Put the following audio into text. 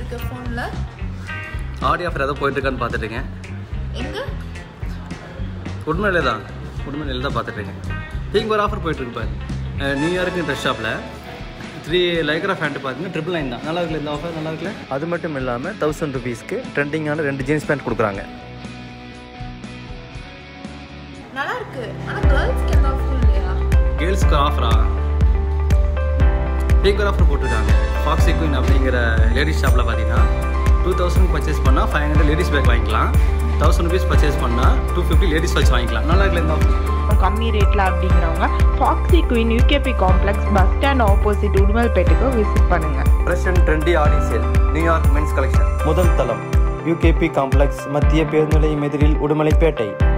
இருக்க ஃபோனில் ஆடி ஆஃபர் ஏதோ போயிட்டு இருக்கான்னு பார்த்துட்டு இருக்கேன் எங்க உண்மையிலே தான் உண்மையிலே தான் பார்த்துட்டு இருக்கேன் இங்கே ஒரு ஆஃபர் போயிட்டு இருக்கு பாரு நியூயார்க்கு ட்ரெஸ் ஷாப்பில் த்ரீ லைக்ரா ஃபேண்ட் பார்த்தீங்கன்னா ட்ரிபிள் நைன் தான் நல்லா இருக்குல்ல இந்த ஆஃபர் நல்லா இருக்குல்ல அது மட்டும் இல்லாமல் தௌசண்ட் ருபீஸ்க்கு ட்ரெண்டிங்கான ரெண்டு ஜீன்ஸ் பேண்ட் கொடுக்குறாங்க நல்லா இருக்கு ஆனா கேர்ள்ஸ்க்கு எந்த ஆஃபரும் இல்லையா கேர்ள்ஸ்க்கு ஆஃபரா இங்கே ஒரு ஆஃபர் போட்டிருக்காங்க ஃபாக்ஸி குயின் அப்படிங்கிற லேடிஸ் ஷாப்பில் பார்த்தீங்கன்னா டூ தௌசண்ட் பர்ச்சேஸ் பண்ணால் ஃபைவ் ஹண்ட்ரட் லேடிஸ் பேக் வாங்கிக்கலாம் தௌசண்ட் ருபீஸ் பர்ச்சேஸ் பண்ணால் டூ ஃபிஃப்டி லேடிஸ் வாட்ச் வாங்கிக்கலாம் நல்லா இருக்குல்ல இந்த ஆஃபர் கம்மி ரேட்டில் அப்படிங்கிறவங்க Foxy queen UKP complex bus stand opposite உடுமல்பேட்டுக்கு விசிட் பண்ணுங்கள் fresh and trendy Aadi sale New York men's collection முதல் தளம் யூகேபி காம்ப்ளெக்ஸ் மத்திய பேருந்து நிலையம் எதிரில் உடுமலைப்பேட்டை